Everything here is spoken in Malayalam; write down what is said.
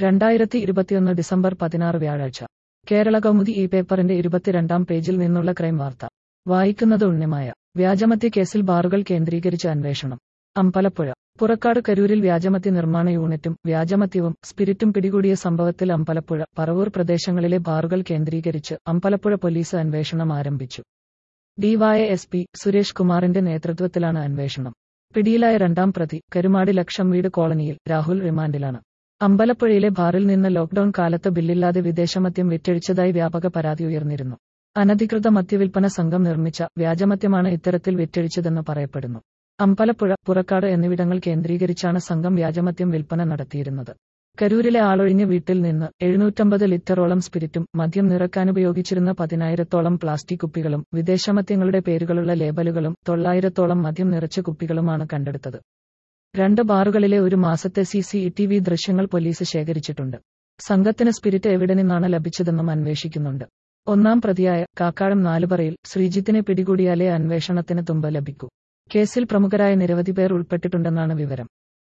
രണ്ടായിരത്തി ഇരുപത്തിയൊന്ന് ഡിസംബർ പതിനാറ് വ്യാഴാഴ്ച കേരള കൗമുദി ഈ പേപ്പറിന്റെ ഇരുപത്തിരണ്ടാം പേജിൽ നിന്നുള്ള ക്രൈം വാർത്ത വായിക്കുന്നത് ഉണ്ണിമായ വ്യാജമദ്യ കേസിൽ ബാറുകൾ കേന്ദ്രീകരിച്ച് അന്വേഷണം അമ്പലപ്പുഴ പുറക്കാട് കരൂരിൽ വ്യാജമദ്യ നിർമ്മാണ യൂണിറ്റും വ്യാജമദ്യവും സ്പിരിറ്റും പിടികൂടിയ സംഭവത്തിൽ അമ്പലപ്പുഴ പറവൂർ പ്രദേശങ്ങളിലെ ബാറുകൾ കേന്ദ്രീകരിച്ച് അമ്പലപ്പുഴ പോലീസ് അന്വേഷണം ആരംഭിച്ചു ഡിവൈഎസ്പി സുരേഷ് കുമാറിന്റെ നേതൃത്വത്തിലാണ് അന്വേഷണം പിടിയിലായ രണ്ടാം പ്രതി കരുമാടി ലക്ഷം വീട് കോളനിയിൽ രാഹുൽ റിമാൻഡിലാണ് അമ്പലപ്പുഴയിലെ ബാറിൽ നിന്ന് ലോക്ഡൌൺ കാലത്ത് ബില്ലില്ലാതെ വിദേശമദ്യം വിറ്റഴിച്ചതായി വ്യാപക പരാതി ഉയർന്നിരുന്നു അനധികൃത മദ്യവിൽപ്പന സംഘം നിർമ്മിച്ച വ്യാജമദ്യമാണ് ഇത്തരത്തിൽ വിറ്റഴിച്ചതെന്ന് പറയപ്പെടുന്നു അമ്പലപ്പുഴ പുറക്കാട് എന്നിവിടങ്ങൾ കേന്ദ്രീകരിച്ചാണ് സംഘം വ്യാജമദ്യം വിൽപ്പന നടത്തിയിരുന്നത് കരൂരിലെ ആളൊഴിഞ്ഞ വീട്ടിൽ നിന്ന് എഴുന്നൂറ്റമ്പത് ലിറ്ററോളം സ്പിരിറ്റും മദ്യം നിറക്കാനുപയോഗിച്ചിരുന്ന പതിനായിരത്തോളം പ്ലാസ്റ്റിക് കുപ്പികളും വിദേശമദ്യങ്ങളുടെ പേരുകളുള്ള ലേബലുകളും തൊള്ളായിരത്തോളം മദ്യം നിറച്ച കുപ്പികളുമാണ് കണ്ടെടുത്തത് രണ്ട് ബാറുകളിലെ ഒരു മാസത്തെ സി സി ടി വി ദൃശ്യങ്ങൾ പോലീസ് ശേഖരിച്ചിട്ടുണ്ട് സംഘത്തിന് സ്പിരിറ്റ് എവിടെ നിന്നാണ് ലഭിച്ചതെന്നും അന്വേഷിക്കുന്നുണ്ട് ഒന്നാം പ്രതിയായ കാക്കാഴം നാലുപറയിൽ ശ്രീജിത്തിനെ പിടികൂടിയാലേ അന്വേഷണത്തിന് തുമ്പ് ലഭിക്കൂ കേസിൽ പ്രമുഖരായ നിരവധി പേർ ഉൾപ്പെട്ടിട്ടുണ്ടെന്നാണ് വിവരം